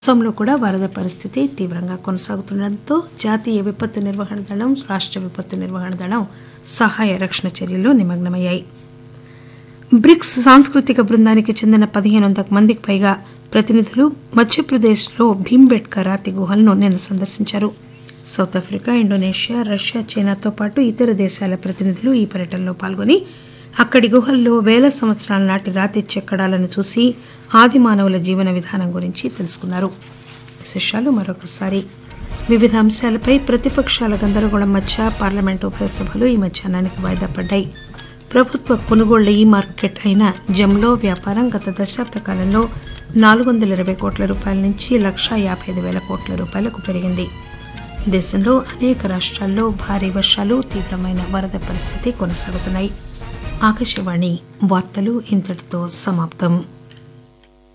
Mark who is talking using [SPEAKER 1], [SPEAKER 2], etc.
[SPEAKER 1] అస్సాంలో కూడా వరద పరిస్థితి తీవ్రంగా కొనసాగుతుండటంతో జాతీయ విపత్తు నిర్వహణ దళం రాష్ట్ర విపత్తు నిర్వహణ దళం సహాయ రక్షణ చర్యల్లో నిమగ్నమయ్యాయి బ్రిక్స్ సాంస్కృతిక బృందానికి చెందిన పదిహేను వందల మందికి పైగా ప్రతినిధులు మధ్యప్రదేశ్లో భీంబెట్కా రాతి గుహలను నిన్న సందర్శించారు సౌత్ ఆఫ్రికా ఇండోనేషియా రష్యా చైనాతో పాటు ఇతర దేశాల ప్రతినిధులు ఈ పర్యటనలో పాల్గొని అక్కడి గుహల్లో వేల సంవత్సరాల నాటి రాతి చెక్కడాలను చూసి ఆది మానవుల జీవన విధానం గురించి తెలుసుకున్నారు విశేషాలు మరొకసారి వివిధ అంశాలపై ప్రతిపక్షాల గందరగోళం మధ్య పార్లమెంటు ఉభయ సభలు ఈ మధ్యాహ్నానికి వాయిదా పడ్డాయి ప్రభుత్వ కొనుగోళ్ల ఈ మార్కెట్ అయిన జమ్లో వ్యాపారం గత దశాబ్ద కాలంలో నాలుగు వందల ఇరవై కోట్ల రూపాయల నుంచి లక్షా యాభై ఐదు వేల కోట్ల రూపాయలకు పెరిగింది దేశంలో అనేక రాష్ట్రాల్లో భారీ వర్షాలు తీవ్రమైన వరద పరిస్థితి కొనసాగుతున్నాయి ఆకాశవాణి వార్తలు ఇంతటితో సమాప్తం